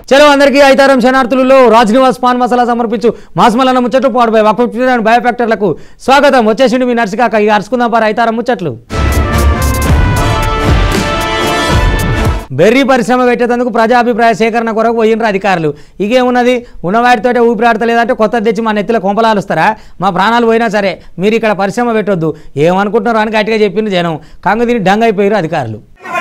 చలో అందరికీ ఐతారం శనార్థులలో రాజ్ నివాస్ పాన్ మసాలా సమర్పించు మాస్మలన్న ముచ్చట్లు పాడుపై వక్ఫ్ బయోఫ్యాక్టర్లకు స్వాగతం వచ్చేసిండు మీ నర్సికాక ఇక అరుచుకుందాం పారు ఐతారం ముచ్చట్లు బెర్రీ పరిశ్రమ పెట్టేందుకు ప్రజాభిప్రాయ సేకరణ కొరకు పోయినరు అధికారులు ఇకేమున్నది ఉన్నవాటితోటే ఊపిరాడతలేదంటే కొత్త తెచ్చి మా నెత్తిలో కొంపలాలుస్తారా మా ప్రాణాలు పోయినా సరే మీరు ఇక్కడ పరిశ్రమ పెట్టొద్దు ఏమనుకుంటున్నారు అని గట్టిగా చెప్పింది జనం కంగు దీన్ని డంగ్ అయిపోయారు అధికారులు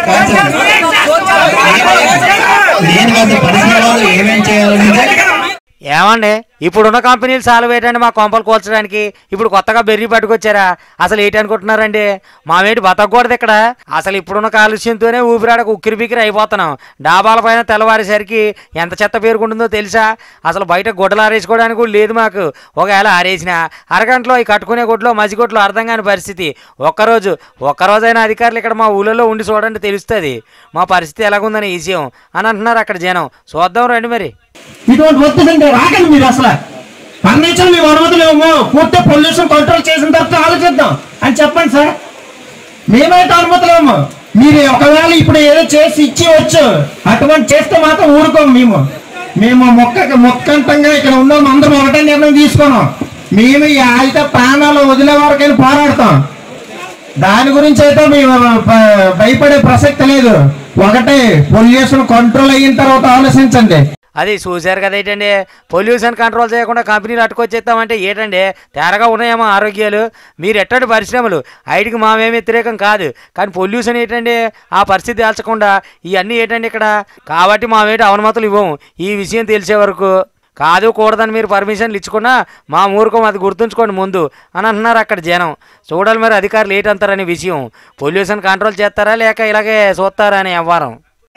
నేను కాదు పరిశ్రమలో ఏమేం చేయాలనేది ఏమండి ఇప్పుడున్న కంపెనీలు సాల్వ్ ఏంటండి మా కొంపలు కూల్చడానికి ఇప్పుడు కొత్తగా బెర్రీ పట్టుకొచ్చారా అసలు ఏంటి అనుకుంటున్నారండి మావేంటి బతకూడదు ఇక్కడ అసలు ఇప్పుడున్న కాలుష్యంతోనే ఊపిరాడకు ఉక్కిరి బిక్కిరి అయిపోతున్నాం డాబాల పైన తెల్లవారేసరికి ఎంత చెత్త పేరుకుంటుందో తెలుసా అసలు బయట గుడ్డలు ఆరేసుకోవడానికి కూడా లేదు మాకు ఒకవేళ ఆరేసిన అరగంటలో ఈ కట్టుకునే గుడ్లో మసిగుడ్లో అర్థం కాని పరిస్థితి ఒక్కరోజు ఒక్కరోజైనా అధికారులు ఇక్కడ మా ఊళ్ళలో ఉండి చూడండి తెలుస్తుంది మా పరిస్థితి ఎలాగుందని ఈ విషయం అని అంటున్నారు అక్కడ జనం చూద్దాం రండి మరి ఇటువంటి ఒత్తిడి రాకండి మీరు అసలు పర్మిషన్ మేము అనుమతులేమో పూర్తి పొల్యూషన్ కంట్రోల్ చేసిన తర్వాత ఆలోచిద్దాం అని చెప్పండి సార్ మేమైతే అనుమతులేమో మీరు ఒకవేళ ఇప్పుడు ఏదో చేసి ఇచ్చి వచ్చు అటువంటి చేస్తే మాత్రం ఊరుకోము మేము మేము మొక్క మొక్కంతంగా ఇక్కడ ఉన్నాం అందరం ఒకటే నిర్ణయం తీసుకున్నాం మేము ఈ ఆయుధ ప్రాణాలు వదిలే వరకైనా పోరాడతాం దాని గురించి అయితే మేము భ- భయపడే ప్రసక్తి లేదు ఒకటే పొల్యూషన్ కంట్రోల్ అయిన తర్వాత ఆలోచించండి అది చూశారు కదా ఏంటండి పొల్యూషన్ కంట్రోల్ చేయకుండా కంపెనీలు అట్టుకొచ్చేస్తామంటే ఏంటండి తేరగా ఉన్నాయేమో ఆరోగ్యాలు మీరు ఎట్టండి పరిశ్రమలు ఐటికి మామేమి వ్యతిరేకం కాదు కానీ పొల్యూషన్ ఏంటండి ఆ పరిస్థితి తేల్చకుండా ఇవన్నీ ఏంటండి ఇక్కడ కాబట్టి మామేటి అవనమతులు ఇవ్వము ఈ విషయం తెలిసే వరకు కాదు కూడదని మీరు పర్మిషన్లు ఇచ్చుకున్నా మా మూర్ఖం అది గుర్తుంచుకోండి ముందు అని అంటున్నారు అక్కడ జనం చూడాలి మరి అధికారులు ఏంటంటారనే విషయం పొల్యూషన్ కంట్రోల్ చేస్తారా లేక ఇలాగే చూస్తారా అనే వ్యవహారం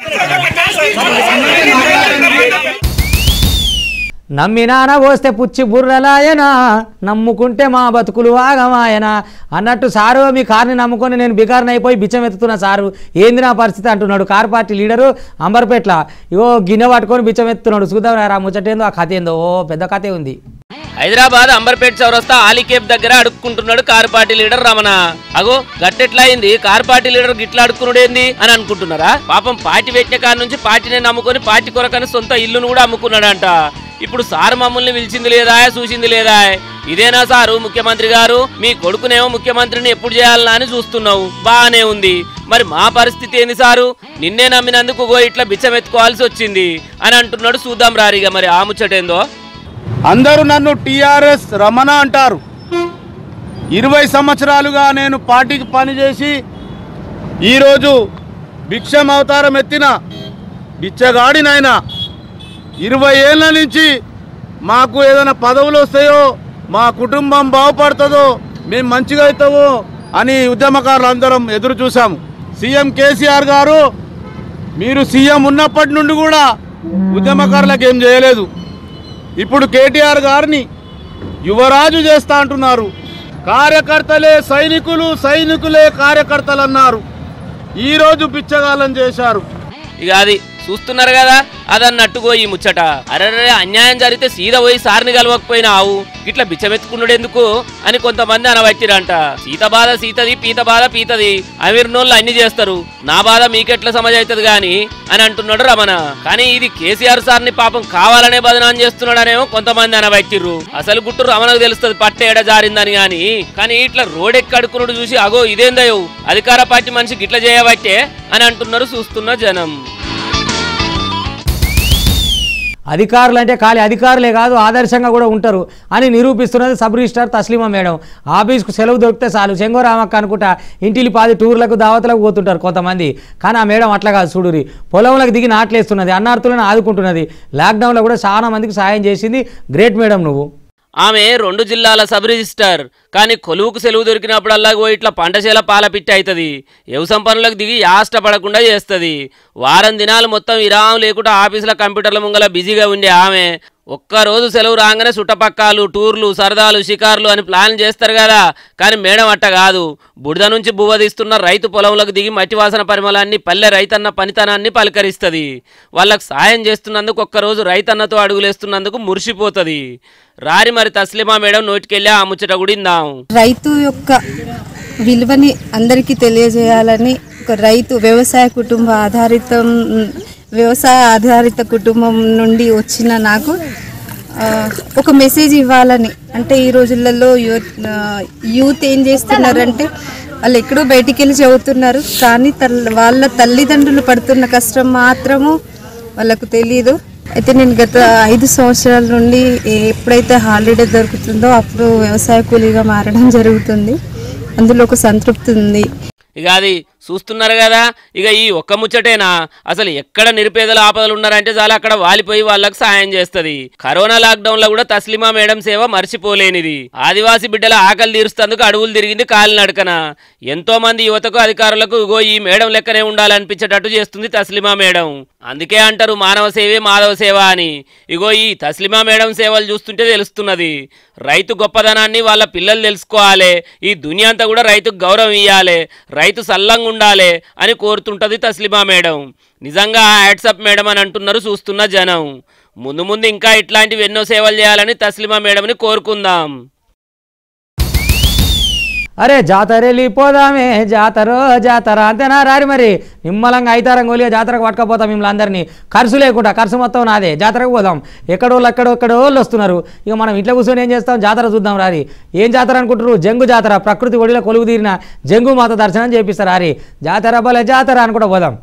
నమ్మినాన పోస్తే పుచ్చి బుర్రలాయనా నమ్ముకుంటే మా బతుకులు ఆగమాయనా అన్నట్టు సారు మీ కార్ని నమ్ముకొని నేను బికార్ని అయిపోయి బిచ్చం ఎత్తుతున్నా సారు ఏంది నా పరిస్థితి అంటున్నాడు కార్ పార్టీ లీడరు అంబర్పేట్ల ఇగో గిన్నె పట్టుకొని బిచ్చం ఎత్తున్నాడు చూద్దాం రా ముచ్చటేందో ఆ కథ ఏందో ఓ పెద్ద కథే ఉంది హైదరాబాద్ అంబర్పేట చౌరస్తా ఆలికేప్ దగ్గర అడుక్కుంటున్నాడు కారు పార్టీ లీడర్ రమణ అగో గట్టెట్లా అయింది కారు పార్టీ లీడర్ గిట్లా అడుక్కున్నాడేంది అని అనుకుంటున్నారా పాపం పార్టీ పెట్టిన కాడ నుంచి పార్టీని నమ్ముకొని పార్టీ కొరకని సొంత ఇల్లును కూడా అమ్ముకున్నాడంట ఇప్పుడు సార్ మమ్మల్ని పిలిచింది లేదా చూసింది లేదా ఇదేనా సారు ముఖ్యమంత్రి గారు మీ కొడుకునేమో ముఖ్యమంత్రిని ఎప్పుడు చేయాలనా అని చూస్తున్నావు బాగానే ఉంది మరి మా పరిస్థితి ఏంది సారు నిన్నే నమ్మినందుకు గో ఇట్లా బిచ్చమెత్తుకోవాల్సి వచ్చింది అని అంటున్నాడు చూద్దాం రారిగా మరి ఆ ముచ్చటేందో అందరూ నన్ను టిఆర్ఎస్ రమణ అంటారు ఇరవై సంవత్సరాలుగా నేను పార్టీకి పనిచేసి ఈరోజు భిక్షం అవతారం ఎత్తిన బిచ్చగాడినైన ఇరవై ఏళ్ళ నుంచి మాకు ఏదైనా పదవులు వస్తాయో మా కుటుంబం బాగుపడుతుందో మేము మంచిగా అవుతామో అని ఉద్యమకారులు అందరం ఎదురు చూసాము సీఎం కేసీఆర్ గారు మీరు సీఎం ఉన్నప్పటి నుండి కూడా ఉద్యమకారులకు ఏం చేయలేదు ఇప్పుడు కేటీఆర్ గారిని యువరాజు చేస్తా అంటున్నారు కార్యకర్తలే సైనికులు సైనికులే కార్యకర్తలు అన్నారు ఈరోజు బిచ్చగాలం చేశారు ఇక అది చూస్తున్నారు కదా అదన్నట్టుగో ఈ ముచ్చట అరే అన్యాయం జరిగితే సీద పోయి సార్ని కలవకపోయినావు ఇట్లా బిచ్చమెత్తుకున్నాడు ఎందుకు అని కొంతమంది అనబట్టిరంట సీత బాధ సీతది పీత బాధ పీతది అమీర్నోళ్ళు అన్ని చేస్తారు నా బాధ మీకెట్లా సమజ్ అవుతుంది గాని అని అంటున్నాడు రమణ కానీ ఇది కేసీఆర్ సార్ని పాపం కావాలనే బదనాం చేస్తున్నాడనేమో కొంతమంది అనబట్టిర్రు అసలు గుట్టు రమణకు తెలుస్తుంది పట్టేడ జారిందని గాని కానీ ఇట్లా రోడ్ ఎక్కి అడుక్కున్నాడు చూసి అగో ఇదేందయో అధికార పార్టీ మనిషికి ఇట్లా చేయబట్టే అని అంటున్నారు చూస్తున్న జనం అధికారులు అంటే ఖాళీ అధికారులే కాదు ఆదర్శంగా కూడా ఉంటారు అని నిరూపిస్తున్నది సబ్ రిజిస్టార్ తస్లీమా మేడం ఆఫీస్కు సెలవు దొరికితే చాలు చెంగోరామక్క అనుకుంటా ఇంటిలి పాది టూర్లకు దావతులకు పోతుంటారు కొంతమంది కానీ ఆ మేడం అట్లా కాదు చూడురి పొలంలోకి దిగి నాట్లేస్తున్నది అన్నార్థులను ఆదుకుంటున్నది లాక్డౌన్లో కూడా చాలా మందికి సాయం చేసింది గ్రేట్ మేడం నువ్వు ఆమె రెండు జిల్లాల సబ్ రిజిస్టర్ కానీ కొలువుకు సెలవు దొరికినప్పుడల్లా పోయి ఇట్లా పంటశీల పాల పిట్టి అవుతుంది వ్యవసాయం పనులకు దిగి యాష్టపడకుండా చేస్తుంది వారం దినాలు మొత్తం విరామం లేకుండా ఆఫీసుల కంప్యూటర్ల ముంగల బిజీగా ఉండే ఆమె ఒక్కరోజు సెలవు రాగానే చుట్టపక్కాలు టూర్లు సరదాలు షికార్లు అని ప్లాన్ చేస్తారు కదా కానీ మేడం అట్ట కాదు బుడద నుంచి బువ్వ తీస్తున్న రైతు పొలంలోకి దిగి మట్టి వాసన పరిమళాన్ని పల్లె రైతన్న పనితనాన్ని పలకరిస్తుంది వాళ్ళకు సాయం చేస్తున్నందుకు ఒక్కరోజు రైతన్నతో అడుగులేస్తున్నందుకు మురిసిపోతుంది రారి మరి తస్లిమా మేడం నోటికెళ్ళి ఆ ముచ్చట గుడిందాం రైతు యొక్క విలువని అందరికీ తెలియజేయాలని ఒక రైతు వ్యవసాయ కుటుంబ ఆధారితం వ్యవసాయ ఆధారిత కుటుంబం నుండి వచ్చిన నాకు ఆ, ఒక మెసేజ్ ఇవ్వాలని అంటే ఈ రోజులలో యూత్ ఆ, యూత్ ఏం చేస్తున్నారంటే వాళ్ళు ఎక్కడో బయటికి వెళ్ళి చదువుతున్నారు కానీ తల్- వాళ్ళ తల్లిదండ్రులు పడుతున్న కష్టం మాత్రము వాళ్ళకు తెలియదు అయితే నేను గత ఐదు సంవత్సరాల నుండి ఎప్పుడైతే హాలిడే దొరుకుతుందో అప్పుడు వ్యవసాయ కూలీగా మారడం జరుగుతుంది అందులో ఒక సంతృప్తి ఉంది ఇక అది చూస్తున్నారు కదా ఇక ఈ ఒక్క ముచ్చటేనా అసలు ఎక్కడ నిరుపేదల ఆపదలు ఉన్నారంటే చాలా అక్కడ వాలిపోయి వాళ్ళకి సాయం చేస్తుంది కరోనా లాక్డౌన్ లో కూడా తస్లిమా మేడం సేవ మర్చిపోలేనిది ఆదివాసి బిడ్డల ఆకలి తీరుస్తందుకు అడవులు తిరిగింది కాలి నడకన ఎంతో మంది యువతకు అధికారులకు ఇగో ఈ మేడం లెక్కనే ఉండాలనిపించేటట్టు చేస్తుంది తస్లిమా మేడం అందుకే అంటారు మానవ సేవే మాధవ సేవ అని ఇగో ఈ తస్లిమా మేడం సేవలు చూస్తుంటే తెలుస్తున్నది రైతు గొప్పదనాన్ని వాళ్ళ పిల్లలు తెలుసుకోవాలి ఈ దునియా అంతా కూడా రైతుకు గౌరవం ఇవ్వాలి రైతు సల్లంగా ఉండాలి అని కోరుతుంటది తస్లిమా మేడం నిజంగా హ్యాట్సప్ మేడం అని అంటున్నారు చూస్తున్న జనం ముందు ముందు ఇంకా ఇట్లాంటివి ఎన్నో సేవలు చేయాలని తస్లిమా మేడంని కోరుకుందాం అరే జాతర వెళ్ళిపోదామే జాతరో జాతర అంతేనా రారి మరి నిమ్మలంగా అయితారం గోలిగా జాతరకు పట్టుకపోతాం మిమ్మల్ని అందరినీ ఖర్చు లేకుండా ఖర్చు మొత్తం నాదే జాతరకు పోదాం ఎక్కడో ఎక్కడో ఎక్కడో వాళ్ళు వస్తున్నారు ఇక మనం ఇంట్లో కూర్చొని ఏం చేస్తాం జాతర చూద్దాం రారి ఏం జాతర అనుకుంటారు జంగు జాతర ప్రకృతి ఒడిలో కొలువు తీరిన జంగు మాత దర్శనం చేపిస్తారు రారి జాతర బలే జాతర అనుకుంటా పోదాం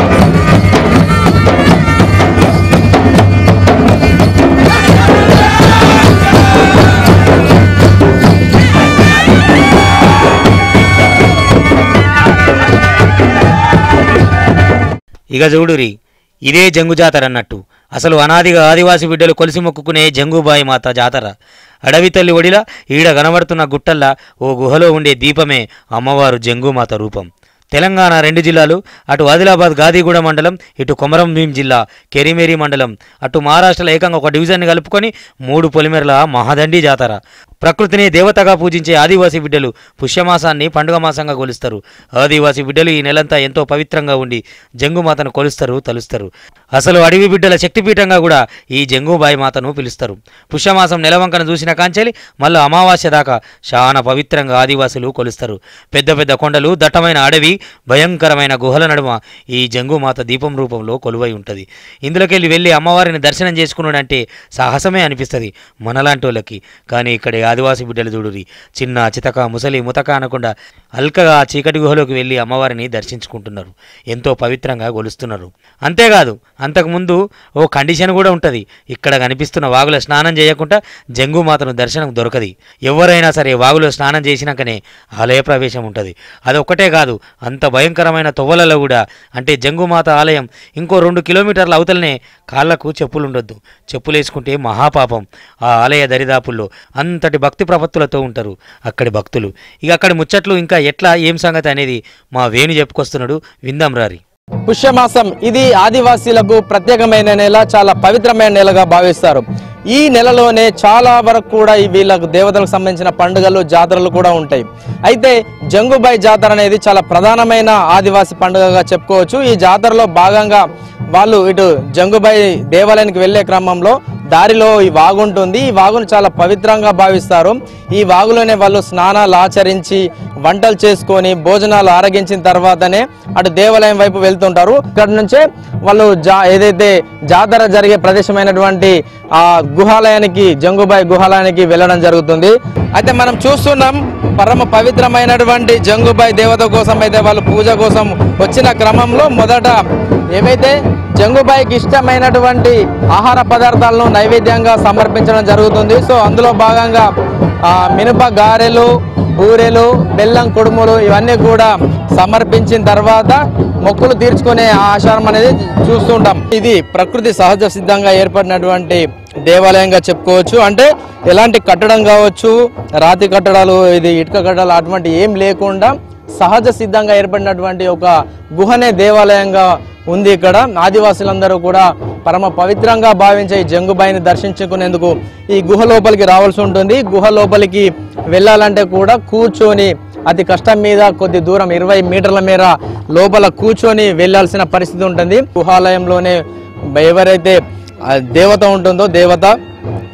ఇక చూడురి ఇదే జంగు జాతర అన్నట్టు అసలు అనాదిగా ఆదివాసి బిడ్డలు కొలిసి మొక్కుకునే జంగుబాయి మాత జాతర అడవి తల్లి ఒడిలా ఈడ కనబడుతున్న గుట్టల్లా ఓ గుహలో ఉండే దీపమే అమ్మవారు జంగుమాత రూపం తెలంగాణ రెండు జిల్లాలు అటు ఆదిలాబాద్ గాదిగూడ మండలం ఇటు కొమరం భీం జిల్లా కెరిమేరి మండలం అటు మహారాష్ట్రలో ఏకంగా ఒక డివిజన్ని కలుపుకొని మూడు పొలిమేరల మహాదండి జాతర ప్రకృతిని దేవతగా పూజించే ఆదివాసీ బిడ్డలు పుష్యమాసాన్ని పండుగ మాసంగా కొలుస్తారు ఆదివాసీ బిడ్డలు ఈ నెలంతా ఎంతో పవిత్రంగా ఉండి జంగుమాతను కొలుస్తారు తలుస్తారు అసలు అడవి బిడ్డల శక్తిపీఠంగా కూడా ఈ జంగుబాయి మాతను పిలుస్తారు పుష్యమాసం నెలవంకను చూసిన కాంచెలి మళ్ళీ అమావాస్య దాకా చాలా పవిత్రంగా ఆదివాసులు కొలుస్తారు పెద్ద పెద్ద కొండలు దట్టమైన అడవి భయంకరమైన గుహల నడుమ ఈ జంగుమాత దీపం రూపంలో కొలువై ఉంటుంది ఇందులోకెళ్ళి వెళ్ళి అమ్మవారిని దర్శనం చేసుకున్నాడంటే సాహసమే అనిపిస్తుంది మనలాంటి వాళ్ళకి కానీ ఇక్కడ ఆదివాసి బిడ్డలు చూడురి చిన్న చితక ముసలి ముతక అనకుండా అల్కగా ఆ చీకటి గుహలోకి వెళ్ళి అమ్మవారిని దర్శించుకుంటున్నారు ఎంతో పవిత్రంగా గొలుస్తున్నారు అంతేకాదు అంతకుముందు ఓ కండిషన్ కూడా ఉంటుంది ఇక్కడ కనిపిస్తున్న వాగులో స్నానం చేయకుండా జంగుమాతను దర్శనం దొరకది ఎవరైనా సరే వాగులో స్నానం చేసినాకనే ఆలయ ప్రవేశం ఉంటుంది అదొక్కటే కాదు అంత భయంకరమైన తొవ్వలలో కూడా అంటే జంగుమాత ఆలయం ఇంకో రెండు కిలోమీటర్ల అవతలనే కాళ్లకు చెప్పులు ఉండొద్దు చెప్పులు వేసుకుంటే మహాపాపం ఆ ఆలయ దరిదాపుల్లో అంతటి భక్తి ప్రపత్తులతో ఉంటారు అక్కడి భక్తులు ఇక అక్కడి ముచ్చట్లు ఇంకా ఎట్లా ఏం సంగతి అనేది మా వేణు చెప్పుకొస్తున్నాడు విందాం రారి పుష్యమాసం ఇది ఆదివాసీలకు ప్రత్యేకమైన నెల చాలా పవిత్రమైన నెలగా భావిస్తారు ఈ నెలలోనే చాలా వరకు కూడా ఈ వీళ్ళకు దేవతలకు సంబంధించిన పండుగలు జాతరలు కూడా ఉంటాయి అయితే జంగుబాయి జాతర అనేది చాలా ప్రధానమైన ఆదివాసి పండుగగా చెప్పుకోవచ్చు ఈ జాతరలో భాగంగా వాళ్ళు ఇటు జంగుబాయి దేవాలయానికి వెళ్ళే క్రమంలో దారిలో ఈ వాగు ఉంటుంది ఈ వాగును చాలా పవిత్రంగా భావిస్తారు ఈ వాగులోనే వాళ్ళు స్నానాలు ఆచరించి వంటలు చేసుకొని భోజనాలు ఆరగించిన తర్వాతనే అటు దేవాలయం వైపు వెళ్తుంటారు ఇక్కడ నుంచే వాళ్ళు జా ఏదైతే జాతర జరిగే ప్రదేశమైనటువంటి ఆ గుహాలయానికి జంగుబాయి గుహాలయానికి వెళ్ళడం జరుగుతుంది అయితే మనం చూస్తున్నాం పరమ పవిత్రమైనటువంటి జంగుబాయి దేవత కోసం అయితే వాళ్ళు పూజ కోసం వచ్చిన క్రమంలో మొదట ఏవైతే జంగుబాయికి ఇష్టమైనటువంటి ఆహార పదార్థాలను నైవేద్యంగా సమర్పించడం జరుగుతుంది సో అందులో భాగంగా ఆ, మినప గారెలు బూరెలు బెల్లం కుడుములు ఇవన్నీ కూడా సమర్పించిన తర్వాత మొక్కులు తీర్చుకునే ఆచారం అనేది చూస్తుంటాం ఇది ప్రకృతి సహజ సిద్ధంగా ఏర్పడినటువంటి దేవాలయంగా చెప్పుకోవచ్చు అంటే ఎలాంటి కట్టడం కావచ్చు రాతి కట్టడాలు ఇది ఇటుక కట్టడాలు అటువంటి ఏం లేకుండా సహజ సిద్ధంగా ఏర్పడినటువంటి ఒక గుహనే దేవాలయంగా ఉంది ఇక్కడ ఆదివాసులందరూ కూడా పరమ పవిత్రంగా భావించే ఈ జంగుబాయిని దర్శించుకునేందుకు ఈ గుహ లోపలికి రావాల్సి ఉంటుంది గుహ లోపలికి వెళ్ళాలంటే కూడా కూర్చొని అతి కష్టం మీద కొద్ది దూరం ఇరవై మీటర్ల మేర లోపల కూర్చొని వెళ్ళాల్సిన పరిస్థితి ఉంటుంది గుహాలయంలోనే ఎవరైతే ఆ దేవత ఉంటుందో దేవత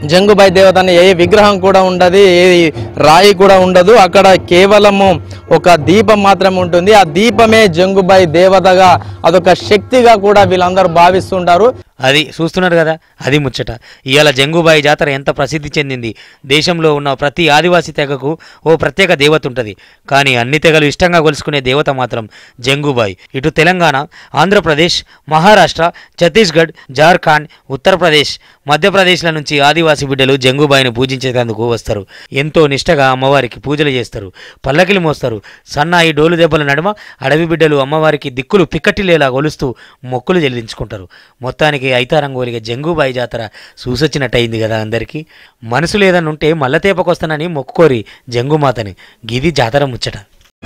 జంగుబాయి దేవత అనే ఏ విగ్రహం కూడా ఉండదు ఏ రాయి కూడా ఉండదు అక్కడ కేవలము ఒక దీపం మాత్రమే ఉంటుంది ఆ దీపమే జంగుబాయి దేవతగా అదొక శక్తిగా కూడా వీళ్ళందరూ భావిస్తుంటారు అది చూస్తున్నారు కదా అది ముచ్చట ఇవాళ జంగుబాయి జాతర ఎంత ప్రసిద్ధి చెందింది దేశంలో ఉన్న ప్రతి ఆదివాసీ తెగకు ఓ ప్రత్యేక దేవత ఉంటుంది కానీ అన్ని తెగలు ఇష్టంగా కొలుసుకునే దేవత మాత్రం జంగుబాయి ఇటు తెలంగాణ ఆంధ్రప్రదేశ్ మహారాష్ట్ర ఛత్తీస్గఢ్ జార్ఖండ్ ఉత్తరప్రదేశ్ మధ్యప్రదేశ్ల నుంచి ఆదివాసీ బిడ్డలు జంగుబాయిని పూజించేందుకు వస్తారు ఎంతో నిష్టగా అమ్మవారికి పూజలు చేస్తారు పల్లకిలు మోస్తారు సన్నాయి డోలు దెబ్బల నడుమ అడవి బిడ్డలు అమ్మవారికి దిక్కులు పిక్కటిల్లేలా కొలుస్తూ మొక్కులు చెల్లించుకుంటారు మొత్తానికి ఐతారంగోలిగా జంగుబాయి జాతర చూసొచ్చినట్టు అయింది కదా అందరికీ మనసు లేదని ఉంటే మల్లతేపకొస్తానని మొక్కుకోరి జంగుమాతని గిది జాతర ముచ్చట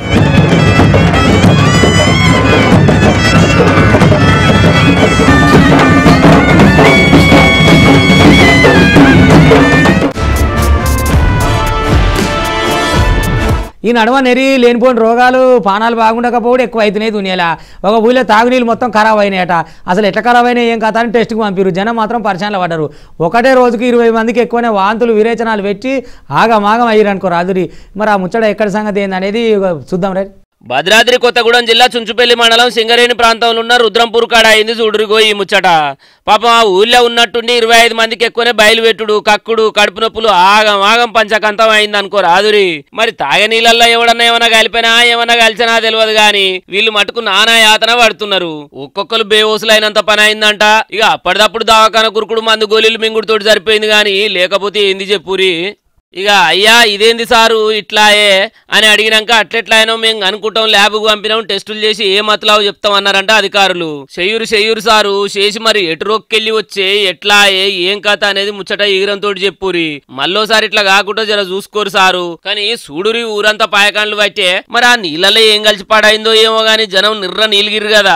ఈ నడుమ నెరి లేనిపోయిన రోగాలు పానాలు బాగుండకపోవడం ఎక్కువ అవుతున్నాయి దునియాల ఒక ఊళ్ళో తాగునీళ్ళు మొత్తం ఖరాబ్ అయినాయట అసలు ఎట్లా ఖరాబ్ అయినాయి ఏం కథ అని టెస్ట్కి పంపిరు జనం మాత్రం పరిచయాలు పడ్డారు ఒకటే రోజుకి ఇరవై మందికి ఎక్కువనే వాంతులు విరేచనాలు పెట్టి ఆగమాగం అయ్యారు అనుకో రాదురి మరి ఆ ముచ్చట ఎక్కడి సంగతి ఏందనేది చూద్దాం రైట్ భద్రాద్రి కొత్తగూడెం జిల్లా చుంచుపల్లి మండలం సింగరేణి ప్రాంతంలో ఉన్న రుద్రంపూర్ కాడ అయింది చూడురుగో ఈ ముచ్చట పాపం ఆ ఊళ్ళో ఉన్నట్టుండి ఇరవై ఐదు మందికి ఎక్కువనే బయలుపెట్టుడు కక్కుడు కడుపు నొప్పులు ఆగం ఆగం పంచకంతం అయింది అనుకో రాదురి మరి తాగే నీళ్ళల్లో ఎవడన్నా ఏమన్నా కలిపినా ఏమన్నా కలిసినా తెలియదు గాని వీళ్ళు మటుకు నానా యాతన పడుతున్నారు ఒక్కొక్కరు బేవోసులైనంత పని అయిందంట ఇక అప్పటిదప్పుడు దవాఖాన కురుకుడు మందు గోళీలు మింగుడుతోటి సరిపోయింది గాని లేకపోతే ఏంది చెప్పురి ఇక అయ్యా ఇదేంది సారు ఇట్లాయే అని అడిగినాక అట్లెట్లాయనో మేము అనుకుంటాం ల్యాబ్కు పంపినాం టెస్టులు చేసి ఏ మతలావు చెప్తాం అన్నారంట అధికారులు చెయ్యూరు చెయ్యూరు సారు చేసి మరి ఎటు రోక్కెళ్ళి వచ్చే ఎట్లాయే ఏం కథ అనేది ముచ్చట ఈగరంతో చెప్పురి మళ్ళోసారి ఇట్లా కాకుండా జర చూసుకోరు సారు కానీ సూడురి ఊరంతా పాయకాండ్లు పట్టే మరి ఆ నీళ్ళలో ఏం కలిసి పాడైందో ఏమో గాని జనం నిర్ర నీలిగిరు కదా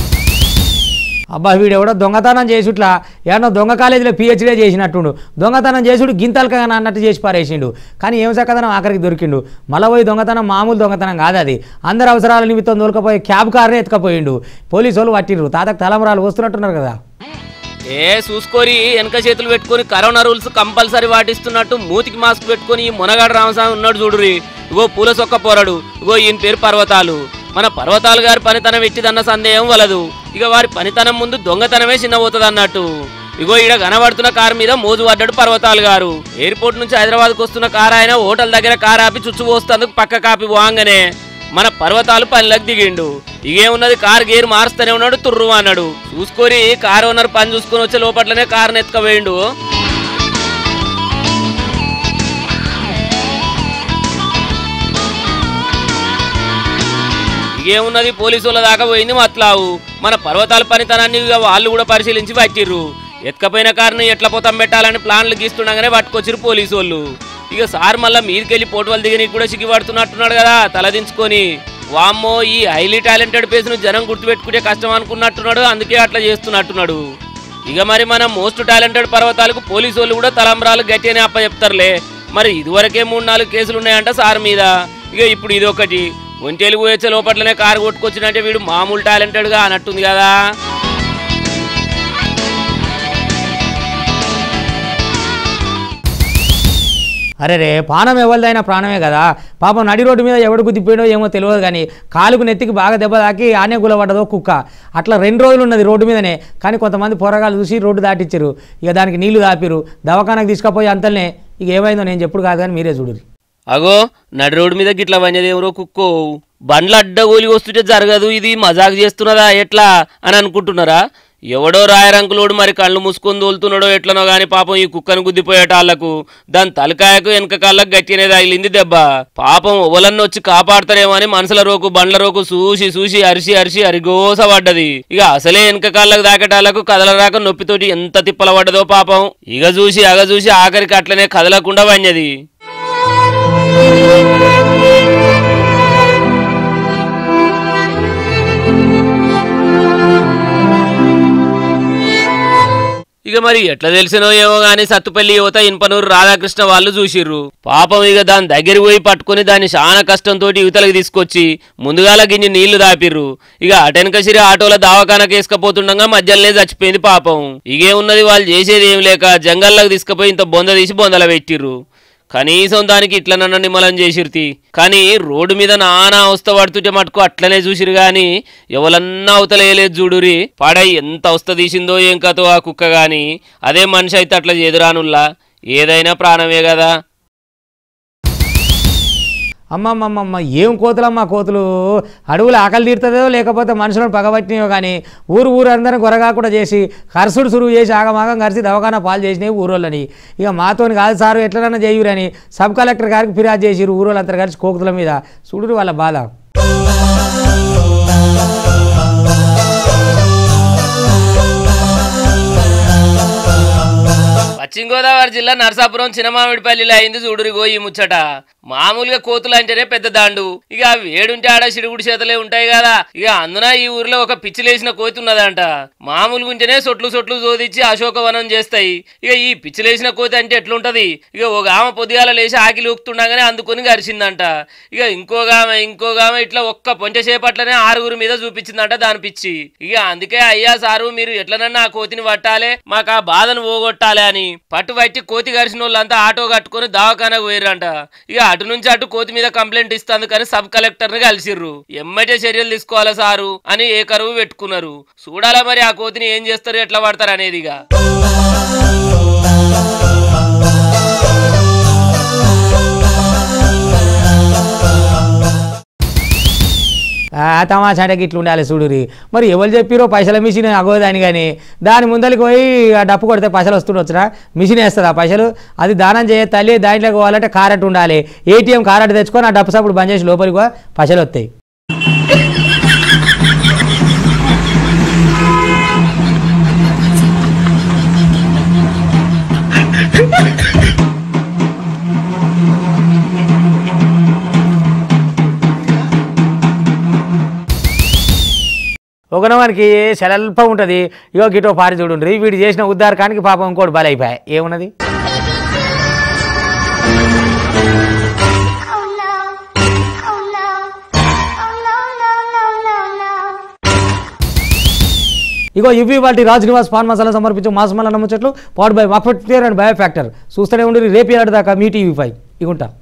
అబ్బా వీడు ఎవడో దొంగతనం చేసుట్లా ఏమన్నా దొంగ కాలేజీలో పిహెచ్డీ చేసినట్టుండు దొంగతనం చేసుడు గింతలకగా అన్నట్టు చేసి పారేసిండు కానీ ఏం చక్కదనం ఆఖరికి దొరికిండు మళ్ళీ పోయి దొంగతనం మామూలు దొంగతనం కాదు అది అందరి అవసరాల నిమిత్తం దొరకపోయి క్యాబ్ కార్నే ఎత్తుకపోయిండు పోలీసు వాళ్ళు పట్టిండ్రు తాతకు తలంబరాలు వస్తున్నట్టున్నారు కదా ఏ చూసుకోరి వెనక చేతులు పెట్టుకొని కరోనా రూల్స్ కంపల్సరీ పాటిస్తున్నట్టు మూతికి మాస్క్ పెట్టుకొని ఈ మునగాడు రామస్వామి ఉన్నాడు చూడురి ఇగో పూల సొక్క పోరాడు ఇగో ఈయన పేరు పర్వతాలు మన పర్వతాలు గారి పనితనం ఎట్టిదన్న సందేహం వలదు ఇక వారి పనితనం ముందు దొంగతనమే చిన్నబోతుంది అన్నట్టు ఇగో ఈడ కనబడుతున్న కారు మీద మోజు పడ్డాడు పర్వతాలు గారు ఎయిర్పోర్ట్ నుంచి హైదరాబాద్కు వస్తున్న కారు ఆయన హోటల్ దగ్గర కారు ఆపి చుచ్చుపోస్తందుకు పక్క కాపి వాంగనే మన పర్వతాలు పనిలోకి దిగిండు ఇగేమున్నది కారు గేరు మారుస్తూనే ఉన్నాడు తుర్రు అన్నాడు చూసుకొని కారు ఓనర్ పని చూసుకొని వచ్చే లోపట్లనే కారుని ఎత్తుకపోయిండు ఇగేమున్నది పోలీసు వాళ్ళ దాకా పోయింది మట్లావు మన పర్వతాల పనితనాన్ని ఇక వాళ్ళు కూడా పరిశీలించి పట్టిర్రు ఎత్తుకపోయిన కారుని ఎట్లా పోతాం పెట్టాలని ప్లాన్లు గీస్తుండగానే పట్టుకొచ్చిరు పోలీసు వాళ్ళు ఇక సార్ మళ్ళా మీదకెళ్ళి పోటువల్ దిగని కూడా సిగ్గుపడుతున్నట్టున్నాడు కదా తలదించుకొని వామ్మో ఈ హైలీ టాలెంటెడ్ పేస్ను జనం గుర్తుపెట్టుకునే కష్టం అనుకున్నట్టున్నాడు అందుకే అట్లా చేస్తున్నట్టున్నాడు ఇక మరి మన మోస్ట్ టాలెంటెడ్ పర్వతాలకు పోలీసు వాళ్ళు కూడా తలంబరాలు గట్టినే అప్ప చెప్తారులే మరి ఇదివరకే మూడు నాలుగు కేసులు ఉన్నాయంట సార్ మీద ఇక ఇప్పుడు ఇది ఒకటి ఒంటేలుగు వచ్చే లోపట్లనే కారు కొట్టుకొచ్చినంటే వీడు మామూలు టాలెంటెడ్గా అన్నట్టుంది కదా అరే రే పానం ఎవరిదైనా ప్రాణమే కదా పాపం నడి రోడ్డు మీద ఎవడు గుద్దిపోయాడో ఏమో తెలియదు కానీ కాలుకు నెత్తికి బాగా దెబ్బ తాకి ఆనే గులబడ్డదో కుక్క అట్లా రెండు రోజులు ఉన్నది రోడ్డు మీదనే కానీ కొంతమంది పోరగాళ్ళు చూసి రోడ్డు దాటిచ్చారు ఇక దానికి నీళ్లు దాపిరు దవాఖానకు తీసుకుపోయి అంతలనే ఇక ఏమైందో నేను చెప్పుడు కాదు కానీ మీరే చూడురు అగో నడి రోడ్డు మీద గిట్ల పనిదేమరో కుక్కో బండ్లు అడ్డగోలి వస్తుంటే జరగదు ఇది మజాక్ చేస్తున్నదా ఎట్లా అని అనుకుంటున్నారా ఎవడో రాయరంకులోడు మరి కళ్ళు మూసుకొని తోలుతున్నాడో ఎట్లనో గాని పాపం ఈ కుక్కను గుద్దిపోయేటాళ్లకు దాని తలకాయకు వెనక కాళ్ళకు గట్టినే తగిలింది దెబ్బ పాపం ఓవలన్న వచ్చి కాపాడతారేమో అని మనసుల రోకు బండ్ల రోకు చూసి చూసి అరిసి అరిసి అరిగోస పడ్డది ఇక అసలే వెనక కాళ్ళకు దాకేటాళ్లకు కదలరాక నొప్పితోటి ఎంత తిప్పల పడ్డదో పాపం ఇక చూసి అగ చూసి ఆఖరికి అట్లనే కదలకుండా వన్నది ఇక మరి ఎట్లా తెలిసినో ఏమో గానీ సత్తుపల్లి యువత ఇన్పనూరు రాధాకృష్ణ వాళ్ళు చూసిర్రు పాపం ఇక దాని దగ్గరికి పోయి పట్టుకుని దాన్ని చాలా కష్టంతో యువతలకు తీసుకొచ్చి ముందుగాల గిన్ని నీళ్లు దాపిర్రు ఇక అటెనకసిరి ఆటోల దావకానకి వేసుకపోతుండగా మధ్యలోనే చచ్చిపోయింది పాపం ఇగే ఉన్నది వాళ్ళు చేసేది ఏం లేక జంగల్లోకి తీసుకుపోయి ఇంత బొంద తీసి బొందల పెట్టిర్రు కనీసం దానికి ఇట్లా నన్ను నిమ్మలం చేసిర్తి కానీ రోడ్డు మీద నానా అవస్థ పడుతుంటే మటుకు అట్లనే చూసిరు గాని ఎవలన్నా అవతలేయలేదు చూడురి పాడై ఎంత అవస్థ తీసిందో ఏం కథో ఆ కుక్క గాని అదే మనిషి అయితే అట్లా ఎదురానుల్లా ఏదైనా ప్రాణమే కదా అమ్మమ్మమ్మమ్మ ఏం కోతులమ్మా కోతులు అడవులు ఆకలి తీరుతుందో లేకపోతే మనుషులను పగబట్టినాయో కానీ ఊరు ఊరు అందరం గొరగాకుండా చేసి కరసుడు సురువు చేసి ఆగమాగం కలిసి దవాఖానా పాలు చేసినాయి ఊరోళ్ళని ఇక మాతోని కాదు సారు ఎట్లనన్నా చేయురని సబ్ కలెక్టర్ గారికి ఫిర్యాదు చేసిరు ఊరోళ్ళంతా కలిసి కోకుతుల మీద చూడురు వాళ్ళ బాధ పశ్చిమ గోదావరి జిల్లా నరసాపురం చిన్నమామిడిపల్లిలో అయింది చూడురిగో ఈ ముచ్చట మామూలుగా కోతులు అంటేనే పెద్ద దాండు ఇక అవి వేడుంటే ఆడ సిడుగుడి చేతలే ఉంటాయి కదా ఇక అందున ఈ ఊర్లో ఒక పిచ్చిలేసిన కోతి ఉన్నదంట మామూలుగా ఉంటేనే సొట్లు సొట్లు జోదిచ్చి అశోకవనం చేస్తాయి ఇక ఈ పిచ్చిలేసిన కోతి అంటే ఎట్లుంటది ఇక ఒక ఆమె పొద్దుగాల లేచి ఆకిలి ఊపుతుండగానే అందుకొని గరిచిందంట ఇక ఇంకోగా ఆమె ఇంకోగా ఆమె ఇట్లా ఒక్క పొంచ చేపట్లనే ఆరుగురు మీద చూపించిందంట దాని పిచ్చి ఇక అందుకే అయ్యా సారు మీరు ఎట్లనన్నా ఆ కోతిని పట్టాలే మాకు ఆ బాధను పోగొట్టాలి అని పట్టు పట్టి కోతి గరిచిన వాళ్ళంతా ఆటో కట్టుకొని దవాఖానకు పోయారంట ఇక అటు నుంచి అటు కోతి మీద కంప్లైంట్ ఇస్తాను కానీ సబ్ కలెక్టర్ ని కలిసిర్రు ఎమ్మటే చర్యలు తీసుకోవాలా సారు అని ఏ కరువు పెట్టుకున్నారు చూడాలా మరి ఆ కోతిని ఏం చేస్తారు ఎట్లా పడతారు అనేది ఇక ఆ తమాషాటకి ఇట్లా ఉండాలి చూడురి మరి ఎవరు చెప్పిరో పైసల మిషన్ అగోదని కానీ దాని ముందరికి పోయి ఆ డప్పు కొడితే పైసలు వస్తుండొచ్చురా మిషన్ వేస్తుంది ఆ పైసలు అది దానం చేయ తల్లి దాంట్లోకి పోవాలంటే కారెట్ ఉండాలి ఏటీఎం కారెట్ తెచ్చుకొని ఆ డప్పు సప్పుడు బంద్ చేసి లోపలికి పో, పైసలు వస్తాయి ఒకనవానికి సెలల్ప ఉంటుంది ఇగో గిటో పారి చూడుండ్రి వీడు చేసిన ఉద్దారకానికి పాపం ఇంకోటి బలైపోయా ఏమున్నది Oh no. Oh no. Oh no, no, no, no, no. ఇగో ఇవి వాటి రాజ్ నివాస్ పాన్ మసాలా సమర్పించే మాసమల్ల నమ్మచెట్లు పాడ్ బై మాఫట్ అండ్ బయో ఫ్యాక్టర్ చూస్తూనే ఉండి రేపు ఏడాది దాకా మీ టీవీ ఫైవ్ ఇగుంటా